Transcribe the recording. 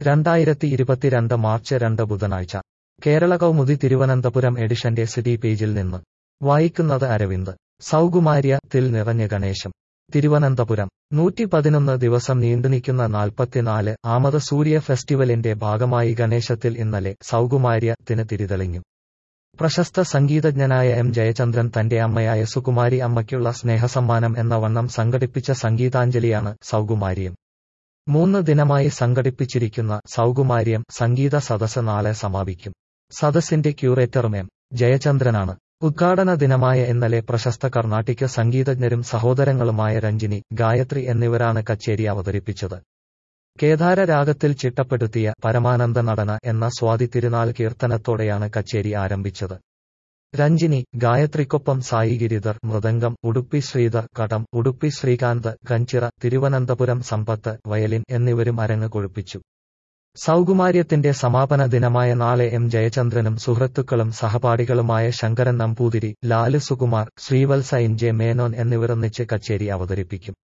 രണ്ടായിരത്തി ഇരുപത്തിരണ്ട് മാർച്ച് രണ്ട് ബുധനാഴ്ച കേരള കൗമുദി തിരുവനന്തപുരം എഡിഷന്റെ സിറ്റി പേജിൽ നിന്ന് വായിക്കുന്നത് അരവിന്ദ് സൗകുമാര്യ ത്തിൽ നിറഞ്ഞ ഗണേശം തിരുവനന്തപുരം നൂറ്റി പതിനൊന്ന് ദിവസം നീണ്ടുനിൽക്കുന്ന നാൽപ്പത്തിനാല് ആമത് സൂര്യ ഫെസ്റ്റിവലിന്റെ ഭാഗമായി ഗണേശത്തിൽ ഇന്നലെ സൗകുമാര്യത്തിന് തിരിതെളിഞ്ഞു പ്രശസ്ത സംഗീതജ്ഞനായ എം ജയചന്ദ്രൻ തന്റെ അമ്മയായ സുകുമാരി അമ്മയ്ക്കുള്ള സ്നേഹസമ്മാനം എന്ന വണ്ണം സംഘടിപ്പിച്ച സംഗീതാഞ്ജലിയാണ് സൗകുമാര്യം മൂന്ന് ദിനമായി സംഘടിപ്പിച്ചിരിക്കുന്ന സൗകുമാര്യം സംഗീത സദസ് നാളെ സമാപിക്കും സദസ്സിന്റെ ക്യൂറേറ്റർ എം ജയചന്ദ്രനാണ് ഉദ്ഘാടന ദിനമായ ഇന്നലെ പ്രശസ്ത കർണാട്ടിക് സംഗീതജ്ഞരും സഹോദരങ്ങളുമായ രഞ്ജിനി ഗായത്രി എന്നിവരാണ് കച്ചേരി അവതരിപ്പിച്ചത് കേദാര രാഗത്തിൽ ചിട്ടപ്പെടുത്തിയ പരമാനന്ദ നടന എന്ന സ്വാതി തിരുനാൾ കീർത്തനത്തോടെയാണ് കച്ചേരി ആരംഭിച്ചത് രഞ്ജിനി ഗായത്രിക്കൊപ്പം സായി ഗിരിധർ മൃദംഗം ഉടുപ്പി ശ്രീധർ കടം ഉടുപ്പി ശ്രീകാന്ത് കഞ്ചിറ തിരുവനന്തപുരം സമ്പത്ത് വയലിൻ എന്നിവരും അരങ്ങ് കൊഴുപ്പിച്ചു സൗകുമാര്യത്തിന്റെ സമാപന ദിനമായ നാളെ എം ജയചന്ദ്രനും സുഹൃത്തുക്കളും സഹപാഠികളുമായ ശങ്കരൻ നമ്പൂതിരി ലാല് സുകുമാർ ശ്രീവത്സ എൻ ജെ മേനോൻ എന്നിവർ ഒന്നിച്ച് കച്ചേരി അവതരിപ്പിക്കും